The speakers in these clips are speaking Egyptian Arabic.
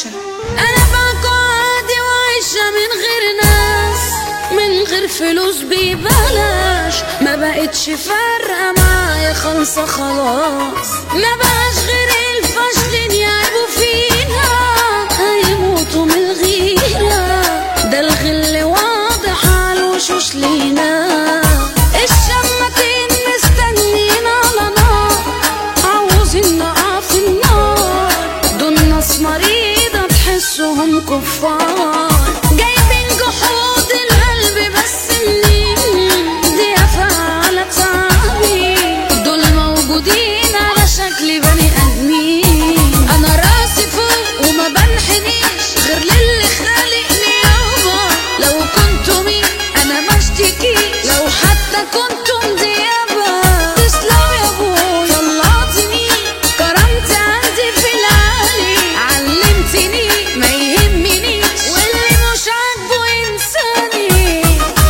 برودكشن انا باكو عادي وعايشة من غير ناس من غير فلوس ببلاش ما بقتش فارقة معايا خالصة خلاص ما بقاش غير الفاشلين يعيبوا فينا هيموتوا من الغيرة ده الغل واضح على الوشوش لينا الشماتين مستنيين على نار عاوزين نقع في النار دول ناس مريضة تحسهم كفار جايبين جحود القلب بس منين دي على تعبي دول موجودين على شكل بني ادمين انا راسي فوق وما بنحنيش غير للي خالقني يابا لو كنتوا مين انا ما اشتكي لو حتى كنتم ديابا تسلم يا ابوي طلعتني كرمت عندي في العالي علمتني ما يهمنيش واللي مش عاجبه ينساني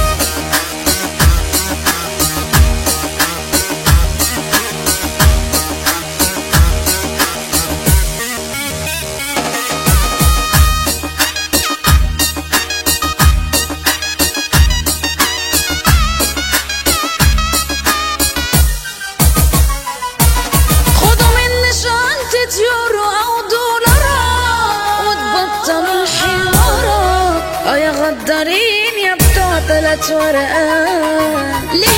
خدوا مني شنطة يورو أو دولارات وتبطلوا الحوارات اه يا غدارين يا بتوع تلات ورقات ليه